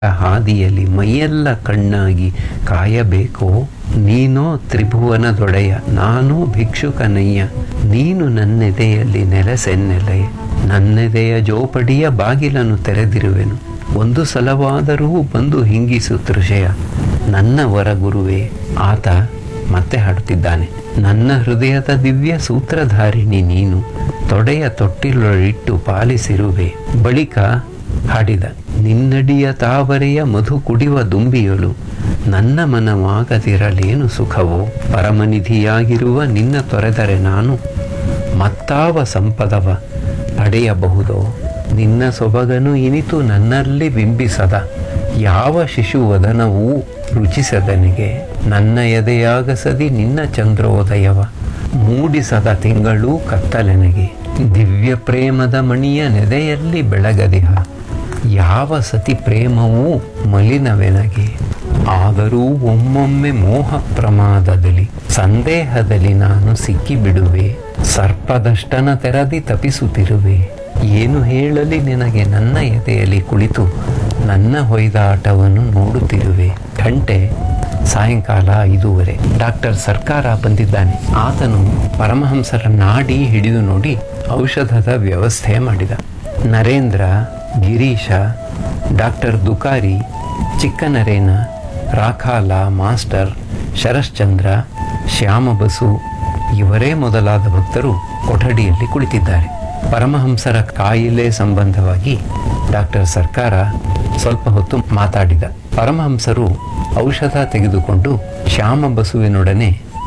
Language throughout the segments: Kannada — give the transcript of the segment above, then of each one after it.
ಹಾದಿಯಲ್ಲಿ ಮೈಯೆಲ್ಲ ಕಣ್ಣಾಗಿ ಕಾಯಬೇಕೋ ನೀನೋ ತ್ರಿಭುವನದೊಡೆಯ ನಾನು ಭಿಕ್ಷುಕನಯ್ಯ ನೀನು ನನ್ನೆದೆಯಲ್ಲಿ ನೆಲೆಸೆನ್ನೆಲೆಯ ನನ್ನೆದೆಯ ಜೋಪಡಿಯ ಬಾಗಿಲನ್ನು ತೆರೆದಿರುವೆನು ಒಂದು ಸಲವಾದರೂ ಬಂದು ಹಿಂಗಿಸು ತೃಷಯ ನನ್ನ ವರ ಗುರುವೇ ಆತ ಮತ್ತೆ ಹಾಡುತ್ತಿದ್ದಾನೆ ನನ್ನ ಹೃದಯದ ದಿವ್ಯ ಸೂತ್ರಧಾರಿಣಿ ನೀನು ತೊಡೆಯ ತೊಟ್ಟಿಲೊಳಿಟ್ಟು ಪಾಲಿಸಿರುವೆ ಬಳಿಕ ಹಾಡಿದ ನಿನ್ನಡಿಯ ತಾವರೆಯ ಮಧು ಕುಡಿವ ದುಂಬಿಯಲು ನನ್ನ ಮನವಾಗದಿರಲೇನು ಸುಖವೋ ಪರಮನಿಧಿಯಾಗಿರುವ ನಿನ್ನ ತೊರೆದರೆ ನಾನು ಮತ್ತಾವ ಸಂಪದವ ಪಡೆಯಬಹುದೋ ನಿನ್ನ ಸೊಬಗನು ಇನಿತು ನನ್ನಲ್ಲಿ ಬಿಂಬಿಸದ ಯಾವ ಶಿಶುವದನವೂ ರುಚಿಸದನಿಗೆ ನನ್ನ ಎದೆಯಾಗಸದಿ ನಿನ್ನ ಚಂದ್ರೋದಯವ ಮೂಡಿಸದ ತಿಂಗಳೂ ಕತ್ತಲೆನಗೆ ದಿವ್ಯ ಪ್ರೇಮದ ಮಣಿಯ ನೆದೆಯಲ್ಲಿ ಬೆಳಗದಿಹ ಯಾವ ಸತಿ ಪ್ರೇಮವೂ ಮಲಿನವೆನಗೆ ಆದರೂ ಒಮ್ಮೊಮ್ಮೆ ಮೋಹ ಪ್ರಮಾದದಲ್ಲಿ ಸಂದೇಹದಲ್ಲಿ ನಾನು ಸಿಕ್ಕಿಬಿಡುವೆ ಸರ್ಪದಷ್ಟನ ತೆರದಿ ತಪಿಸುತ್ತಿರುವೆ ಏನು ಹೇಳಲಿ ನಿನಗೆ ನನ್ನ ಎದೆಯಲ್ಲಿ ಕುಳಿತು ನನ್ನ ಹೊಯ್ದಾಟವನ್ನು ನೋಡುತ್ತಿರುವೆ ಗಂಟೆ ಸಾಯಂಕಾಲ ಐದೂವರೆ ಡಾಕ್ಟರ್ ಸರ್ಕಾರ ಬಂದಿದ್ದಾನೆ ಆತನು ಪರಮಹಂಸರ ನಾಡಿ ಹಿಡಿದು ನೋಡಿ ಔಷಧದ ವ್ಯವಸ್ಥೆ ಮಾಡಿದ ನರೇಂದ್ರ ಗಿರೀಶ ಡಾಕ್ಟರ್ ದುಕಾರಿ ಚಿಕ್ಕನರೇನ ರಾಖಾಲ ಮಾಸ್ಟರ್ ಶರಶ್ಚಂದ್ರ ಶ್ಯಾಮಬಸು ಇವರೇ ಮೊದಲಾದ ಭಕ್ತರು ಕೊಠಡಿಯಲ್ಲಿ ಕುಳಿತಿದ್ದಾರೆ ಪರಮಹಂಸರ ಕಾಯಿಲೆ ಸಂಬಂಧವಾಗಿ ಡಾಕ್ಟರ್ ಸರ್ಕಾರ ಸ್ವಲ್ಪ ಹೊತ್ತು ಮಾತಾಡಿದ ಪರಮಹಂಸರು ಔಷಧ ತೆಗೆದುಕೊಂಡು ಶ್ಯಾಮ ಬಸುವಿನೊಡನೆ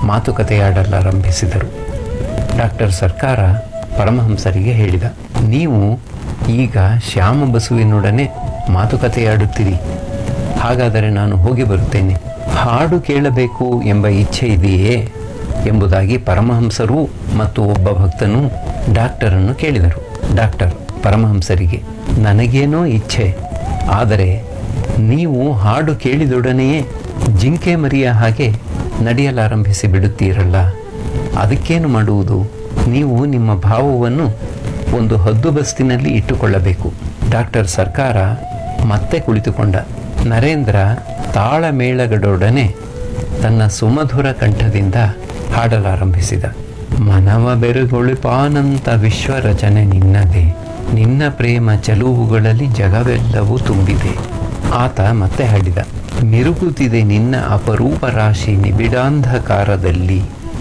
ಮಾತುಕತೆಯಾಡಲಾರಂಭಿಸಿದರು ಡಾಕ್ಟರ್ ಸರ್ಕಾರ ಪರಮಹಂಸರಿಗೆ ಹೇಳಿದ ನೀವು ಈಗ ಶ್ಯಾಮ ಬಸುವಿನೊಡನೆ ಮಾತುಕತೆಯಾಡುತ್ತೀರಿ ಹಾಗಾದರೆ ನಾನು ಹೋಗಿ ಬರುತ್ತೇನೆ ಹಾಡು ಕೇಳಬೇಕು ಎಂಬ ಇಚ್ಛೆ ಇದೆಯೇ ಎಂಬುದಾಗಿ ಪರಮಹಂಸರು ಮತ್ತು ಒಬ್ಬ ಭಕ್ತನು ಡಾಕ್ಟರನ್ನು ಕೇಳಿದರು ಡಾಕ್ಟರ್ ಪರಮಹಂಸರಿಗೆ ನನಗೇನೋ ಇಚ್ಛೆ ಆದರೆ ನೀವು ಹಾಡು ಕೇಳಿದೊಡನೆಯೇ ಜಿಂಕೆ ಮರಿಯ ಹಾಗೆ ನಡೆಯಲಾರಂಭಿಸಿ ಬಿಡುತ್ತೀರಲ್ಲ ಅದಕ್ಕೇನು ಮಾಡುವುದು ನೀವು ನಿಮ್ಮ ಭಾವವನ್ನು ಒಂದು ಹದ್ದು ಬಸ್ತಿನಲ್ಲಿ ಇಟ್ಟುಕೊಳ್ಳಬೇಕು ಡಾಕ್ಟರ್ ಸರ್ಕಾರ ಮತ್ತೆ ಕುಳಿತುಕೊಂಡ ನರೇಂದ್ರ ತಾಳಮೇಳಗಳೊಡನೆ ತನ್ನ ಸುಮಧುರ ಕಂಠದಿಂದ ಹಾಡಲಾರಂಭಿಸಿದ ಮನವ ಬೆರಗೊಳಿಪಾನಂತ ವಿಶ್ವ ರಚನೆ ನಿನ್ನದೇ ನಿನ್ನ ಪ್ರೇಮ ಚಲುವುಗಳಲ್ಲಿ ಜಗವೆಲ್ಲವೂ ತುಂಬಿದೆ ಆತ ಮತ್ತೆ ಹಾಡಿದ ಮಿರುಗುತ್ತಿದೆ ನಿನ್ನ ಅಪರೂಪ ರಾಶಿ ನಿಬಿಡಾಂಧಕಾರದಲ್ಲಿ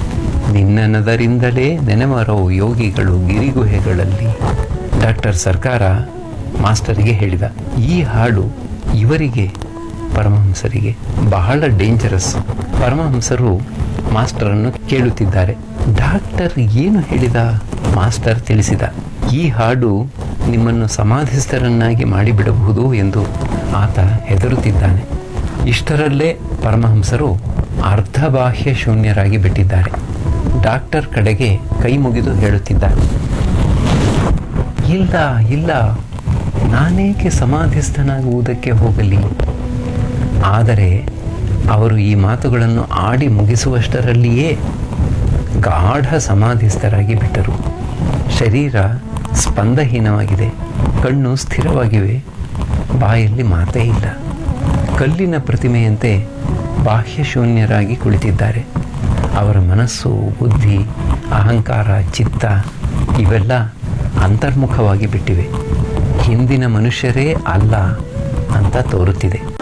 ನಿನ್ನನದರಿಂದಲೇ ನೆನೆಮರೋ ಯೋಗಿಗಳು ಗಿರಿಗುಹೆಗಳಲ್ಲಿ ಡಾಕ್ಟರ್ ಸರ್ಕಾರ ಮಾಸ್ಟರಿಗೆ ಹೇಳಿದ ಈ ಹಾಡು ಇವರಿಗೆ ಪರಮಹಂಸರಿಗೆ ಬಹಳ ಡೇಂಜರಸ್ ಪರಮಹಂಸರು ಮಾಸ್ಟರನ್ನು ಕೇಳುತ್ತಿದ್ದಾರೆ ಡಾಕ್ಟರ್ ಏನು ಹೇಳಿದ ಮಾಸ್ಟರ್ ತಿಳಿಸಿದ ಈ ಹಾಡು ನಿಮ್ಮನ್ನು ಸಮಾಧಿಸ್ಥರನ್ನಾಗಿ ಮಾಡಿಬಿಡಬಹುದು ಎಂದು ಆತ ಹೆದರುತ್ತಿದ್ದಾನೆ ಇಷ್ಟರಲ್ಲೇ ಪರಮಹಂಸರು ಅರ್ಧಬಾಹ್ಯ ಶೂನ್ಯರಾಗಿ ಬಿಟ್ಟಿದ್ದಾರೆ ಡಾಕ್ಟರ್ ಕಡೆಗೆ ಕೈ ಮುಗಿದು ಹೇಳುತ್ತಿದ್ದಾರೆ ಇಲ್ಲ ಇಲ್ಲ ನಾನೇಕೆ ಸಮಾಧಿಸ್ಥನಾಗುವುದಕ್ಕೆ ಹೋಗಲಿ ಆದರೆ ಅವರು ಈ ಮಾತುಗಳನ್ನು ಆಡಿ ಮುಗಿಸುವಷ್ಟರಲ್ಲಿಯೇ ಗಾಢ ಸಮಾಧಿಸ್ಥರಾಗಿ ಬಿಟ್ಟರು ಶರೀರ ಸ್ಪಂದಹೀನವಾಗಿದೆ ಕಣ್ಣು ಸ್ಥಿರವಾಗಿವೆ ಬಾಯಲ್ಲಿ ಮಾತೇ ಇಲ್ಲ ಕಲ್ಲಿನ ಪ್ರತಿಮೆಯಂತೆ ಬಾಹ್ಯಶೂನ್ಯರಾಗಿ ಕುಳಿತಿದ್ದಾರೆ ಅವರ ಮನಸ್ಸು ಬುದ್ಧಿ ಅಹಂಕಾರ ಚಿತ್ತ ಇವೆಲ್ಲ ಅಂತರ್ಮುಖವಾಗಿ ಬಿಟ್ಟಿವೆ ಹಿಂದಿನ ಮನುಷ್ಯರೇ ಅಲ್ಲ ಅಂತ ತೋರುತ್ತಿದೆ